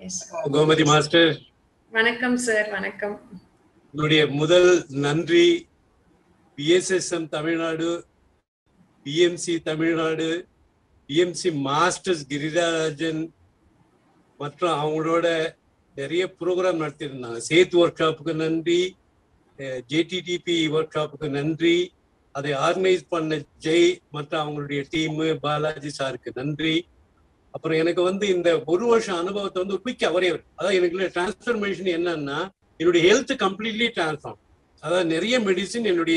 S Gomathi master வணக்கம் sir வணக்கம் உங்களுடைய முதல் நன்றி PSSM Tamil Nadu PMC Tamil Nadu PMC masters Girirajan மற்றும் அவங்களோட நிறைய ப்ரோக்ராம் நடத்தியிருந்தாங்க சேத் ஒர்க் ஷாப்புக்கு நன்றி ஜேடிடிபி ஒர்க் ஷாப்புக்கு நன்றி அதை ஆர்கனைஸ் பண்ண ஜெய் மற்றும் அவங்களுடைய டீமு பாலாஜி சாருக்கு நன்றி அப்புறம் எனக்கு வந்து இந்த ஒரு வருஷம் அனுபவத்தை வந்து குயிக் அவரே அதாவது எனக்கு டிரான்ஸ்ஃபர்மேஷன் என்னன்னா என்னுடைய ஹெல்த் கம்ப்ளீட்லி டிரான்ஸ்ஃபார்ம் அதாவது நிறைய மெடிசின் என்னுடைய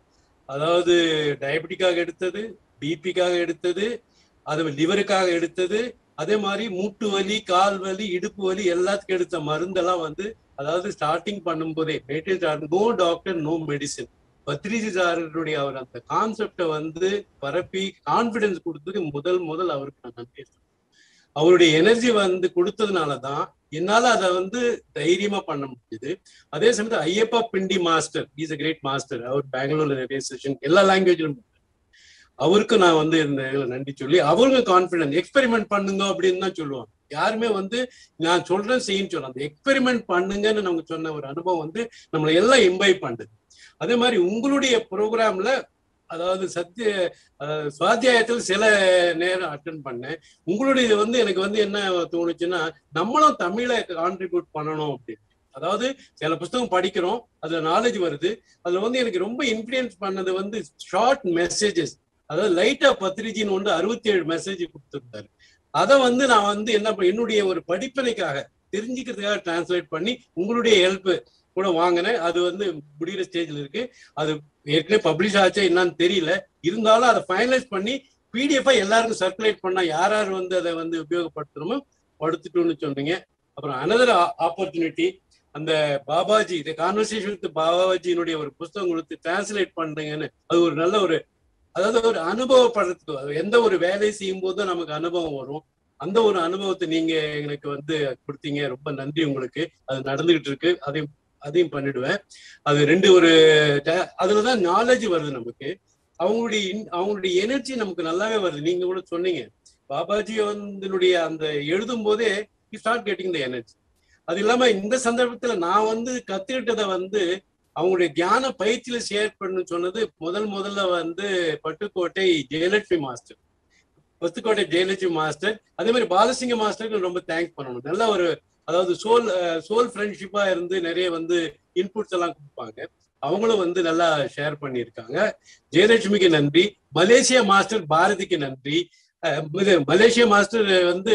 அதாவது டயபெட்டிக்காக எடுத்தது பிபிக்காக எடுத்தது அது லிவருக்காக எடுத்தது அதே மாதிரி மூட்டு வலி கால் வலி இடுப்பு வலி எல்லாத்துக்கும் எடுத்த மருந்தெல்லாம் வந்து அதாவது ஸ்டார்டிங் பண்ணும்போதே meditate no doctor no medicine Patriji சாருடைய அவர் அந்த கான்செப்டை வந்து பரப்பி கான்பிடன்ஸ் கொடுத்ததுக்கு முதல் முதல் அவருக்கு நான் நன்றி சொல்றேன். அவருடைய எனர்ஜி வந்து கொடுத்ததுனால தான் என்னால அதை வந்து தைரியமா பண்ண முடியுது அதே சமயத்தில் Ayyappa Pindi master is a great master அவர் பெங்களூர்ல நிறைய செஷன் எல்லா லாங்குவேஜிலும் அவருக்கு நான் வந்து இந்த இதுல நன்றி சொல்லி அவருங்க கான்பிடன்ஸ் எக்ஸ்பெரிமெண்ட் பண்ணுங்க அப்படின்னு தான் சொல்லுவாங்க யாருமே வந்து நான் சொல்றேன் செய்யுன்னு சொல்ல அந்த எக்ஸ்பெரிமெண்ட் பண்ணுங்கன்னு நமக்கு சொன்ன ஒரு அனுபவம் வந்து நம்மளை எல்லாம் இம்பைப் பண்ணுது அதே மாதிரி உங்களுடைய ப்ரோக்ராம்ல அதாவது சத்திய அஹ், சுவாத்தியாயத்தில் சில நேரம் அட்டன் பண்ணேன் உங்களுடைய இது வந்து எனக்கு வந்து என்ன தோணுச்சுன்னா நம்மளும் தமிழை கான்ட்ரிபியூட் பண்ணணும் அப்படின்னு அதாவது சில புஸ்தகம் படிக்கிறோம் அதுல நாலேஜ் வருது அதுல வந்து எனக்கு ரொம்ப இன்ஃபுளுயன்ஸ் பண்ணது வந்து ஷார்ட் மெசேஜஸ் அதாவது லைட்டா பத்திரிஜின்னு ஒன்று அறுபத்தி ஏழு மெசேஜ் கொடுத்துருந்தாரு அதை வந்து நான் வந்து என்ன பண்ண- என்னுடைய ஒரு படிப்பினைக்காக தெரிஞ்சுக்கிறதுக்காக டிரான்ஸ்லேட் பண்ணி உங்களுடைய ஹெல்ப் கூட வாங்கினேன் அது வந்து முடிகிற ஸ்டேஜ்ல இருக்கு அது ஏற்கனவே பப்ளிஷ் ஆச்சா என்னன்னு தெரியல இருந்தாலும் அதை ஃபைனலைஸ் பண்ணி பிடிஎஃப் எல்லாருக்கும் சர்க்குலேட் பண்ணா யார் யார் வந்து அதை வந்து உபயோகப்படுத்தணுமோ படுத்துட்டோம்னு சொன்னீங்க அப்புறம் அனதர் ஆப்பர்ச்சுனிட்டி அந்த பாபாஜி இந்த கான்வர்சேஷன் வித் பாபாஜியினுடைய ஒரு புஸ்தகம் கொடுத்து டிரான்ஸ்லேட் பண்றீங்கன்னு அது ஒரு நல்ல ஒரு அதாவது ஒரு அனுபவப்படுறதுக்கு அது எந்த ஒரு வேலை செய்யும் போதும் நமக்கு அனுபவம் வரும் அந்த ஒரு அனுபவத்தை நீங்க எனக்கு வந்து கொடுத்தீங்க ரொம்ப நன்றி உங்களுக்கு அது நடந்துகிட்டு இருக்கு அதையும் அதையும் பண்ணிடுவேன் அது ரெண்டு ஒரு ட- அதுலதான் நாலேஜ் வருது நமக்கு அவங்களுடைய in- அவங்களுடைய எனர்ஜி நமக்கு நல்லாவே வருது நீங்க கூட சொன்னீங்க பாபாஜி வந்து அந்த எழுதும் போதே ஸ்டார்ட் கெட்டிங் த எனர்ஜி அது இல்லாம இந்த சந்தர்ப்பத்துல நான் வந்து கத்துக்கிட்டதை வந்து அவங்களுடைய தியான பயிற்சியில ஷேர் பண்ணு சொன்னது முதல் முதல்ல வந்து பட்டுக்கோட்டை ஜெயலட்சுமி மாஸ்டர் பட்டுக்கோட்டை ஜெயலட்சுமி மாஸ்டர் அதே மாதிரி பாலசிங்க மாஸ்டருக்கு ரொம்ப தேங்க்ஸ் பண்ணணும் நல்ல ஒரு அதாவது சோல் சோல் ஃப்ரெண்ட்ஷிப்பா இருந்து நிறைய வந்து இன்புட்ஸ் எல்லாம் கொடுப்பாங்க அவங்களும் வந்து நல்லா ஷேர் பண்ணியிருக்காங்க ஜெயலட்சுமிக்கு நன்றி மலேசியா மாஸ்டர் பாரதிக்கு நன்றி அஹ் இது மலேசியா மாஸ்டர் வந்து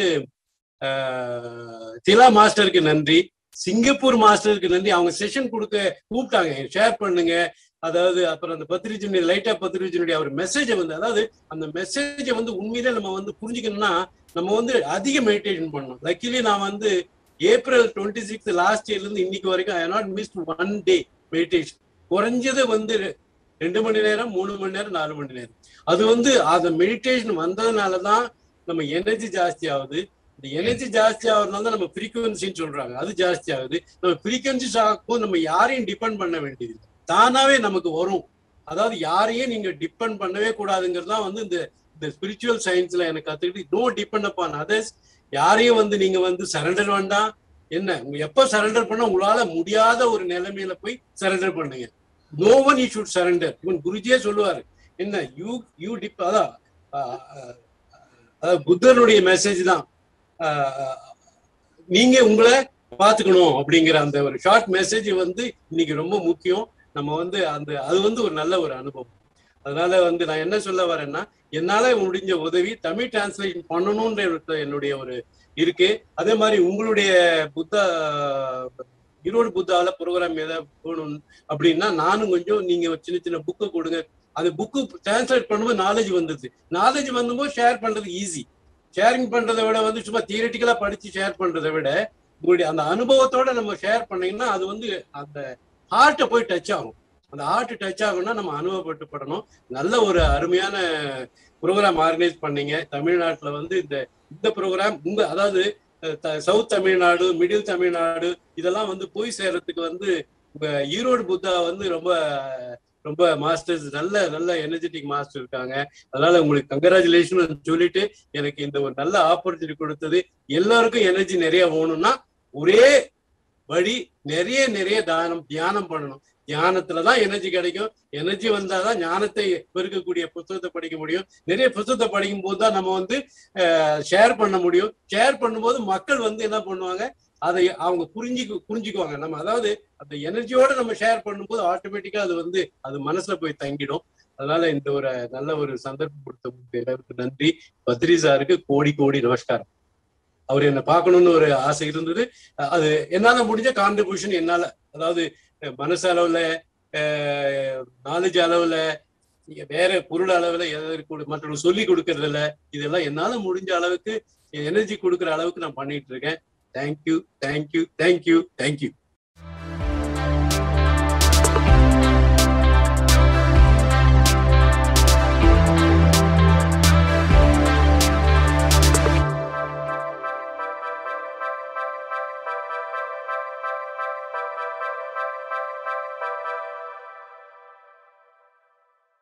அஹ், திலா மாஸ்டருக்கு நன்றி சிங்கப்பூர் மாஸ்டருக்கு நன்றி அவங்க செஷன் கொடுக்க கூப்பிட்டாங்க ஷேர் பண்ணுங்க அதாவது அப்புறம் அந்த பத்திரிஜனுடைய லைட்டா பத்திரிஜனுடைய அவர் மெசேஜை வந்து அதாவது அந்த மெசேஜை வந்து உண்மையிலே நம்ம வந்து புரிஞ்சுக்கணும்னா நம்ம வந்து அதிக மெடிடேஷன் பண்ணணும் லக்கிலி நான் வந்து ஏப்ரல் டுவெண்ட்டி சிக்ஸ் லாஸ்ட் இயர்ல இருந்து இன்னைக்கு வரைக்கும் I not miss one day meditation குறைஞ்சது வந்து ரெண்டு மணி நேரம் மூணு மணி நேரம் நாலு மணி நேரம் அது வந்து அந்த மெடிடேஷன் வந்ததுனால தான் நம்ம எனர்ஜி ஜாஸ்தி ஆகுது இந்த எனர்ஜி ஜாஸ்தி ஆகுறதுனால தான் நம்ம ஃப்ரீக்குவன்சின்னு சொல்றாங்க அது ஜாஸ்தி ஆகுது நம்ம ஃப்ரீக்குவன்சி ஆகும் நம்ம யாரையும் டிபெண்ட் பண்ண வேண்டியது இல்லை. தானாவே நமக்கு வரும் அதாவது யாரையும் நீங்க டிபெண்ட் பண்ணவே கூடாதுங்கிறது தான் வந்து இந்த இந்த ஸ்பிரிச்சுவல் சயின்ஸ்ல எனக்கு கத்துக்கிட்டு நோ டிபெண்ட் அப்பான் அதர்ஸ் யாரையும் வந்து நீங்க வந்து சரண்டர் வேண்டாம் என்ன உங்க எப்ப சரண்டர் பண்ண உங்களால முடியாத ஒரு நிலைமையில போய் சரண்டர் பண்ணுங்க no one you should surrender இவன் குருஜியே சொல்லுவாரு என்ன யூ யூ டிப் அதான் ஆஹ், ஆஹ், அதாவது புத்தனுடைய மெசேஜ் தான் ஆஹ், நீங்க உங்களை பாத்துக்கணும் அப்படிங்கிற அந்த ஒரு ஷார்ட் மெசேஜ் வந்து இன்னைக்கு ரொம்ப முக்கியம் நம்ம வந்து அந்த அது வந்து ஒரு நல்ல ஒரு அனுபவம் அதனால வந்து நான் என்ன சொல்ல வரேன்னா என்னால முடிஞ்ச உதவி தமிழ் டிரான்ஸ்லேஷன் பண்ணணும்ன்ற ஒரு என்னுடைய ஒரு இருக்கு அதே மாதிரி உங்களுடைய புத்தா ஈரோடு புத்தால ப்ரோக்ராம் ஏதாவது போகணும் அப்படின்னா நானும் கொஞ்சம் நீங்க ஒரு சின்ன சின்ன புக்கை கொடுங்க அந்த புக்கு டிரான்ஸ்லேட் பண்ணும்போது நாலேஜ் வந்தது நாலேஜ் வந்தபோது ஷேர் பண்றது ஈஸி ஷேரிங் பண்றதை விட வந்து சும்மா தியரட்டிக்கலா படிச்சு ஷேர் பண்றதை விட உங்களுடைய அந்த அனுபவத்தோட நம்ம ஷேர் பண்ணீங்கன்னா அது வந்து அந்த ஹார்ட்டை போய் டச் ஆகும் அந்த ஹார்ட் டச் ஆகும்னா நம்ம அனுபவப்பட்டு படணும் நல்ல ஒரு அருமையான ப்ரோக்ராம் ஆர்கனைஸ் பண்ணீங்க தமிழ்நாட்டுல வந்து இந்த இந்த ப்ரோக்ராம் உங்க அதாவது அஹ், த- சவுத் தமிழ்நாடு மிடில் தமிழ்நாடு இதெல்லாம் வந்து போய் சேர்றதுக்கு வந்து உங்க ஈரோடு புத்தா வந்து ரொம்ப ரொம்ப மாஸ்டர்ஸ் நல்ல நல்ல எனர்ஜெட்டிக் மாஸ்டர் இருக்காங்க அதனால உங்களுக்கு கங்கராச்சுலேஷன் சொல்லிட்டு எனக்கு இந்த ஒரு நல்ல ஆப்பர்ச்சுனிட்டி கொடுத்தது எல்லாருக்கும் எனர்ஜி நிறைய வேணும்னா ஒரே வழி நிறைய நிறைய தானம் தியானம் பண்ணணும் தியானத்துலதான் எனர்ஜி கிடைக்கும் எனர்ஜி வந்தாதான் ஞானத்தை பெருக்கக்கூடிய புத்தகத்தை படிக்க முடியும் நிறைய புத்தகத்தை படிக்கும் போது தான் நம்ம வந்து ஷேர் பண்ண முடியும் ஷேர் பண்ணும்போது மக்கள் வந்து என்ன பண்ணுவாங்க அதை அவங்க புரிஞ்சு புரிஞ்சுக்குவாங்க நம்ம அதாவது அந்த எனர்ஜியோட நம்ம ஷேர் பண்ணும்போது ஆட்டோமேட்டிக்கா அது வந்து அது மனசுல போய் தங்கிடும் அதனால இந்த ஒரு நல்ல ஒரு சந்தர்ப்பம் கொடுத்த எல்லாருக்கும் நன்றி பத்ரி சாருக்கு கோடி கோடி நமஸ்காரம் அவர் என்ன பார்க்கணும்னு ஒரு ஆசை இருந்தது அது என்னால முடிஞ்ச கான்ட்ரிபியூஷன் என்னால அதாவது மனசு அளவுல நாலேஜ் அளவுல வேற பொருள் அளவுல எதற்கு மற்றவங்க சொல்லி கொடுக்கறதுல இதெல்லாம் என்னால முடிஞ்ச அளவுக்கு எனர்ஜி கொடுக்குற அளவுக்கு நான் பண்ணிட்டு இருக்கேன் தேங்க்யூ தேங்க்யூ தேங்க்யூ தேங்க்யூ